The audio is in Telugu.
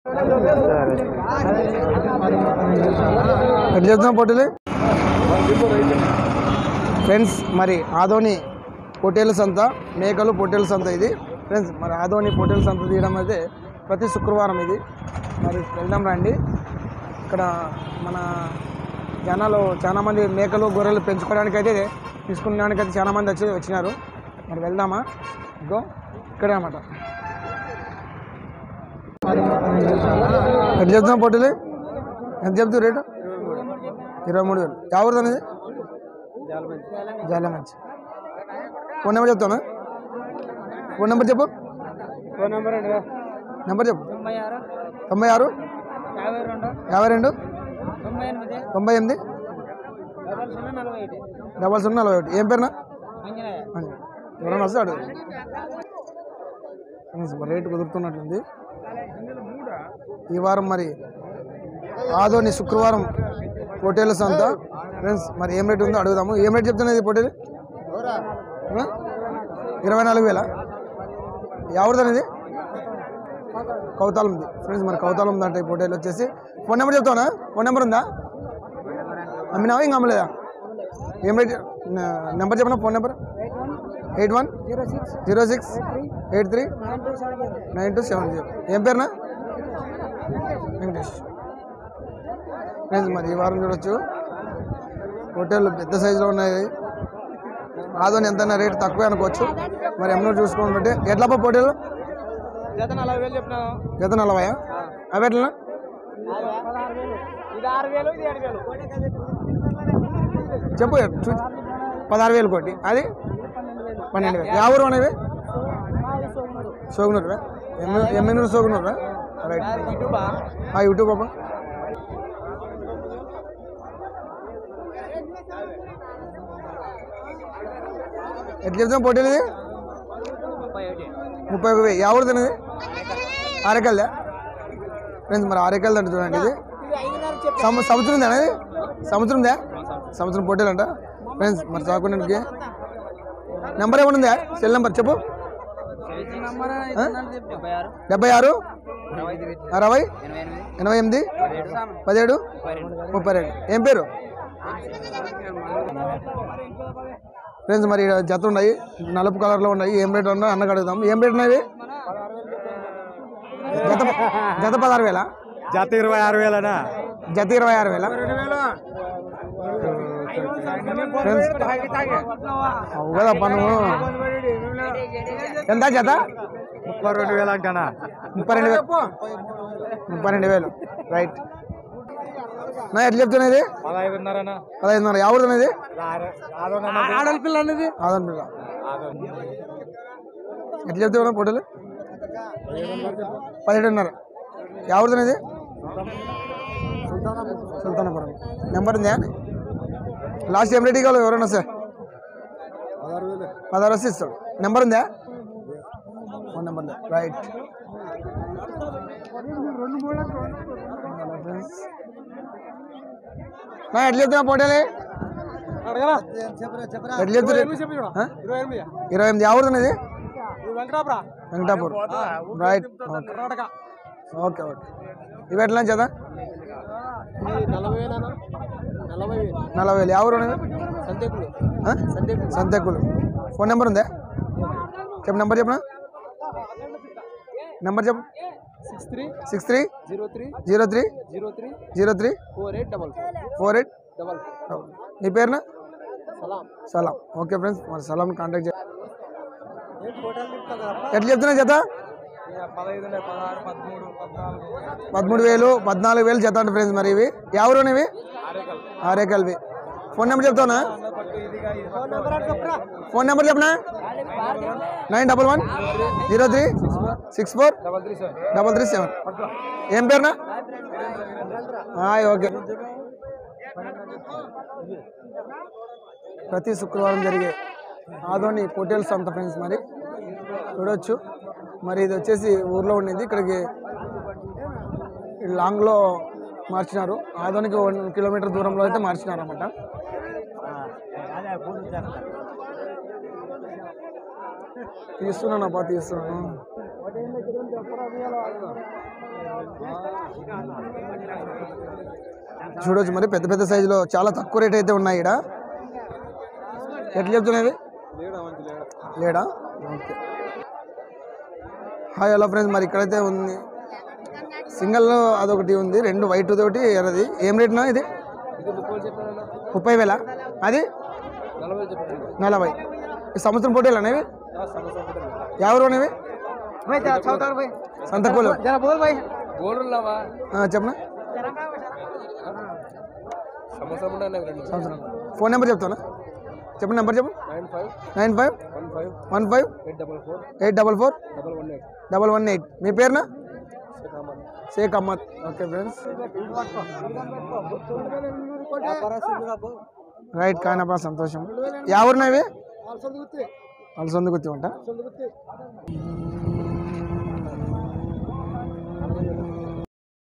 ఎట్లా చెప్తున్నాం పొట్టేలు ఫ్రెండ్స్ మరి ఆదోని పొట్టేల సంత మేకలు పొట్టేల సంత ఇది ఫ్రెండ్స్ మరి ఆదోని పొట్టేల సంత తీయడం అయితే ప్రతి శుక్రవారం ఇది మరి వెళ్దాం రండి ఇక్కడ మన జనాలు చాలా మంది మేకలు గొర్రెలు పెంచుకోవడానికి అయితే తీసుకునేదానికి అయితే చాలా మంది వచ్చి వచ్చినారు మరి వెళ్దామా ఇంకో ఇక్కడే అన్నమాట ఎంత చెప్తున్నాం పొట్టేలు ఎంత చెప్తావు రేటు ఇరవై మూడు వేలు ఎవరిది అనేది జాల మంచి ఫోన్ నెంబర్ చెప్తాను ఫోన్ నెంబర్ చెప్పు ఫోన్ నెంబర్ అండి నెంబర్ చెప్పు తొంభై ఆరు తొంభై ఆరు యాభై రెండు యాభై రెండు తొంభై ఎనిమిది తొంభై ఎనిమిది డబల్ సున్నా నలభై ఒకటి డబల్ సున్నా నలభై ఒకటి ఏం పేరునా అంజనేయ అని. ఎవరైనా వస్తాడు రేటు కుదురుతున్నట్లుంది ఈ వారం మరి ఆదోని శుక్రవారం పొటేల సంత ఫ్రెండ్స్ మరి ఏం రేట్ ఉందో అడుగుదాము ఏం రేట్ చెప్తున్నది పొటేలు ఆ? ఇరవై నాలుగు వేల ఎవరిదనేది కౌతాలం ఉంది ఫ్రెండ్స్ మరి కౌతాలం ఉందంట ఈ పొటేలు వచ్చేసి ఫోన్ నెంబర్ చెప్తానా ఫోన్ నెంబర్ ఉందా అమ్మినావా ఇంకా అమ్మలేదా ఏం రేట్ నెంబర్ చెప్పనా phone number eight one zero six zero six eight three nine two seven zero nine two seven zero ఏం పేరునా వెంకటేష్ ఫ్రెండ్స్ మరి ఈ వారం చూడొచ్చు హోటల్ పెద్ద సైజులో ఉన్నాయి ఆదోని ఎంత రేట్ తక్కువే అనుకోవచ్చు మరి ఎన్నో చూసుకోండి బట్టి ఎట్లా హోటల్ జత నలభై వేలు చెప్పినాను జత నలభై అవి ఎట్లా పదహారు వేలు ఇది ఆరు వేలు ఇది ఏడు వేలు చెప్పు చూ పదహారు వేలు కోటి అది పన్నెండు వేలు యా ఊరు అనేవి సోగునూరు ఎమ్మెనూరు సోగునూరు రైట్ యూట్యూబా ఆ యూట్యూబ్ పాప ఎట్లా చెప్తాం పోటీలు ఇది ముప్పై ఒకటి ముప్పై ఒక వెయ్యి ఎవరు తినది ఆరేకల్దా ఫ్రెండ్స్ మరి ఆరేకల్ది అంటే చూడండి ఇది ఇది ఐదున్నర చెప్పి సంవ సంవత్సరం అనేది సంవత్సరందా సంవత్సరం పోటీలు అంట ఫ్రెండ్స్ మరి చాకునేకి నెంబర్ ఏమన్నా సెల్ నెంబర్ చెప్పు నంబర్ డెబ్బై ఆరు డెబ్బై ఆరు అరవై ఐదు అరవై ఎనభై ఎనిమిది ఎనభై ఎనిమిది పదిహేడు పదిహేడు ముప్పై రెండు ముప్పై రెండు ఏం పేరు ఫ్రెండ్స్ మరి ఈడ జత ఉన్నాయి నలుపు కలర్లో ఉన్నాయి ఏం రేట్ ఉన్నా అన్నకు అడుగుదాం ఏం రేట్ ఉన్నాయి జత జత పదహారు వేల జత ఇరవై ఆరు వేలనా జత ఇరవై ఆరు వేల ఫ్రెండ్స్ అవు కదా పను ఎంత జత ముప్పై రెండు వేలు అంటానా ముప్పై రెండు వేలు ముప్పై రెండు వేలు రైట్ నా ఎట్లా చెప్తున్నది పదహైదున్నరనా పదహైదున్నర ఎవరిది ఆడల పిల్ల అనేది ఆదన్ పిల్ల ఎట్లా చెప్తావు పొట్టలు పదిహేడున్నర ఎవరిది సుల్తానపురం నెంబర్ ఉందా లాస్ట్ ఏం రేట్ కావాలి ఎవరైనా సార్ పదహారు వస్తే ఇస్తాడు నెంబర్ ఉందా ఫోన్ నెంబర్ ఉందా రైట్ నా ఎట్లా చెప్తున్నా పోటీలే ఎట్లా చెప్తున్నా ఆ? ఇరవై ఎనిమిది ఇరవై ఎనిమిది ఎవరిది ఇది Venkatapura Venkatapur right okay Karnataka okay okay ఇవి ఎట్లా చేద్దాం నలభై వేలనా నలభై వేలు నలభై వేలు ఎవరు సంతేకులు సంతకులు సంతకులు ఫోన్ నెంబర్ ఉందా చెప్పు నెంబర్ చెప్పనా నెంబర్ చెప్పు six three six three zero three zero three zero three zero three four eight double four eight double నీ పేరునా సలాం సలాం ఓకే ఫ్రెండ్స్ మరి సలాం కాంటాక్ట్ చే ఎట్లా చెప్తున్నా జత పదహైదు పదహారు పదమూడు పద్నాలుగు పదమూడు వేలు పద్నాలుగు వేలు జత అంటే ఫ్రెండ్స్ మరి ఇవి ఎవరు ఇవి ఆరేకల్ ఆరేకల్వి ఫోన్ నెంబర్ చెప్తానా పట్టు ఇదిగా ఫోన్ నెంబర్ చెప్పరా ఫోన్ నెంబర్ చెప్పనా nine double one zero three six four double three seven double three seven ఏం పేరునా హాయ్ ఓకే ప్రతి శుక్రవారం జరిగే ఆదోని పొటేల్ సంత ఫ్రెండ్స్ మరి చూడొచ్చు మరి ఇది వచ్చేసి ఊర్లో ఉండేది ఇక్కడికి లాంగ్లో మార్చినారు ఆదోనికి వన్ కిలోమీటర్ దూరంలో అయితే మార్చినారు అనమాట తీస్తున్నాను అప్ప తీస్తున్నాను చూడొచ్చు మరి పెద్ద పెద్ద సైజులో చాలా తక్కువ రేట్ అయితే ఉన్నాయి ఇక్కడ ఎట్లా చెప్తున్నది లేడా ఓకే హాయ్ హలో ఫ్రెండ్స్ మరి ఇక్కడైతే ఉంది సింగల్ అదొకటి ఉంది రెండు వైట్ తోటి ఎర్రది ఏం రేట్నా ఇది ముప్పై వేల అది నలభై ఈ సంవత్సరం పోటీలు అనేవి ఎవరు అనేవి సంతకూలు జర బోల్ భాయ్ చెప్పనా సంవత్సరం ఫోన్ నెంబర్ చెప్తానా చెప్పండి నెంబర్ చెప్పు nine five nine five one five one five eight double four eight double four double one eight double one eight మీ పేరునా Sheikh Ahmed okay friends right కానపా సంతోషం ఎవరినా ఇవి అలసందు గుత్తి అంట